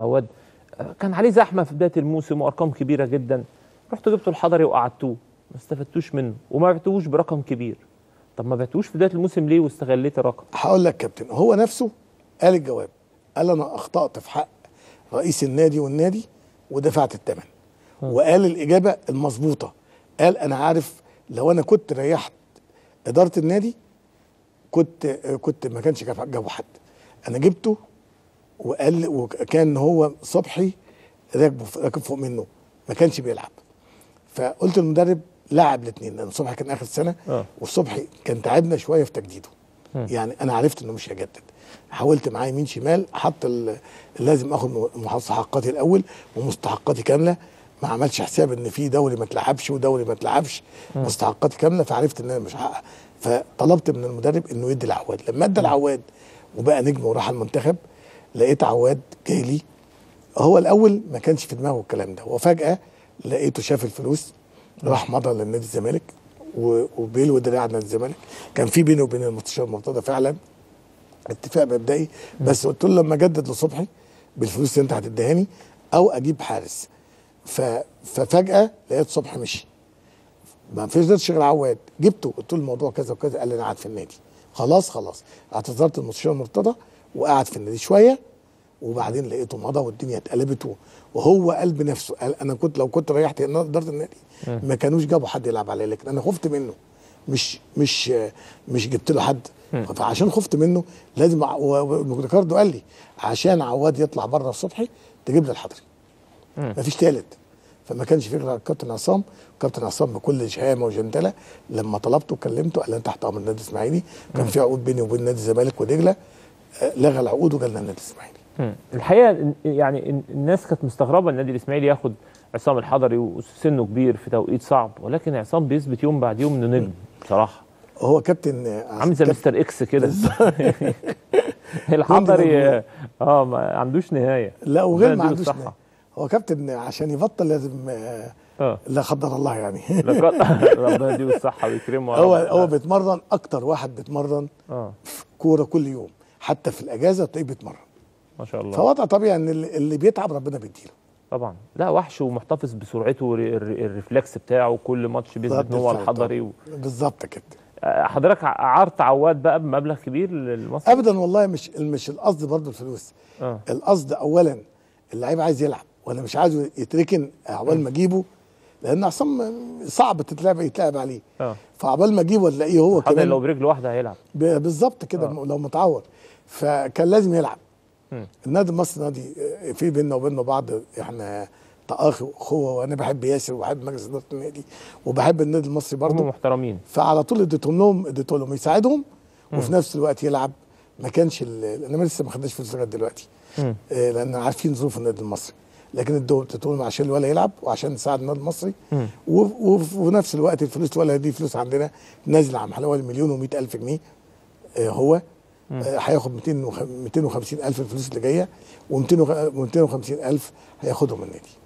عواد آه، كان عليه زحمه في بدايه الموسم وارقام كبيره جدا رحتوا جبتوا الحضري وقعدتوه ما استفدتوش منه وما بعتوهوش برقم كبير طب ما بعتوهوش في بدايه الموسم ليه واستغليت الرقم هقول لك كابتن هو نفسه قال الجواب قال انا اخطات في حق رئيس النادي والنادي ودفعت الثمن وقال الاجابه المظبوطه قال انا عارف لو انا كنت ريحت اداره النادي كنت كنت ما كانش جاب جابوا حد انا جبته وقال وكان هو صبحي راكبه راكب فوق منه ما كانش بيلعب فقلت للمدرب لعب الاثنين لان صبحي كان اخر سنه آه. والصبحي كان تعبنا شويه في تجديده يعني انا عرفت انه مش هيجدد حاولت معاه يمين شمال حط ال- لازم اخد مستحقاتي الاول ومستحقاتي كامله ما عملش حساب ان في دوري ما تلعبش ودوري ما تلعبش مستحقاتي كامله فعرفت ان انا مش هحقق فطلبت من المدرب انه يدي العواد لما ادى العواد وبقى نجم وراح المنتخب لقيت عواد جاي لي هو الاول ما كانش في دماغه الكلام ده وفجاه لقيته شاف الفلوس راح مضى للنادي الزمالك و- وبيلو دراع نادي الزمالك كان في بيني وبين المستشار مرتضى فعلا اتفاق مبدئي بس قلت له لما اجدد لصبحي بالفلوس اللي انت هتديهاني او اجيب حارس ف... ففجاه لقيت صبحي مشي ما فيش غير غير عواد جبته قلت له الموضوع كذا وكذا قال لي انا قاعد في النادي خلاص خلاص اعتذرت للمستشار مرتضى وقعد في النادي شويه وبعدين لقيته مضى والدنيا اتقلبت و- وهو قال بنفسه قال انا كنت لو كنت ريحت اداره النادي ما كانوش جابوا حد يلعب عليه لكن انا خفت منه مش مش مش جبت له حد فعشان خفت منه لازم ع- و- وريكاردو قال لي عشان عواد يطلع بره الصبحي تجيب لي الحضري مفيش تالت فما كانش في غير الكابتن عصام كابتن عصام بكل شهامه وجندله لما طلبته وكلمته قال لي انت تحت امر النادي الاسماعيلي كان في عقود بيني وبين نادي الزمالك ودجله آه، لغى العقود وجالنا النادي الاسماعيلي مم. الحقيقه إن- يعني إن- الناس كانت مستغربه النادي الاسماعيلي ياخد عصام الحضري وسنه كبير في توقيت صعب ولكن عصام بيثبت يوم بعد يوم انه نجم بصراحه هو كابتن آه، عامل زي كابتن- مستر اكس كده الحضري موجود. اه ما عندوش نهايه لا وغير ربنا ما يديله عندوش الصحة. نهاية. هو كابتن عشان يبطل لازم آه، اه لا قدر الله يعني لقد- ربنا يديله الصحه ويكرمه يا هو رب. هو بيتمرن اكتر واحد بيتمرن اه كوره كل يوم حتى في الاجازه تلاقيه بيتمرن ما شاء الله فوضع طبيعي ان اللي اللي بيتعب ربنا بيديله طبعا لا وحش ومحتفظ بسرعته والر- الر- الريفلكس بتاعه كل ماتش بيثبت رد ان هو الفعل الحضري و... بالظبط كده آه، حضرتك ع- عرضت عواد بقى بمبلغ كبير للمصري ابدا والله مش مش القصد برضه الفلوس اه القصد اولا اللعيب عايز يلعب وانا مش عايزه يتركن عقبال ما اجيبه لان عصام صعب تتلعب يتلعب عليه اه فعقبال ما اجيبه تلاقيه هو الحضري كمان لو برجل واحده هيلعب ب- بالظبط كده آه. لو متعور فكان لازم يلعب مم. النادي المصري نادي آه، في بيننا وبينه بعض احنا تآخي واخوه وانا بحب ياسر وبحب مجلس اداره النادي وبحب النادي المصري هم برضه محترمين فعلى طول اديتهم لهم اديت لهم يساعدهم وفي نفس الوقت يلعب ما كانش ال- انا لسه ما خدناش فلوس لغايه دلوقتي مم. آه، لان عارفين ظروف النادي المصري لكن ادوا اديت لهم عشان الولا يلعب وعشان نساعد النادي المصري مم. و- وف- وفي نفس الوقت الفلوس الولا دي فلوس عندنا نازله عن حوالي مليون و100 الف جنيه آه، هو آه، هياخد 200 250 الف الفلوس اللي جايه و250 الف هياخدهم من النادي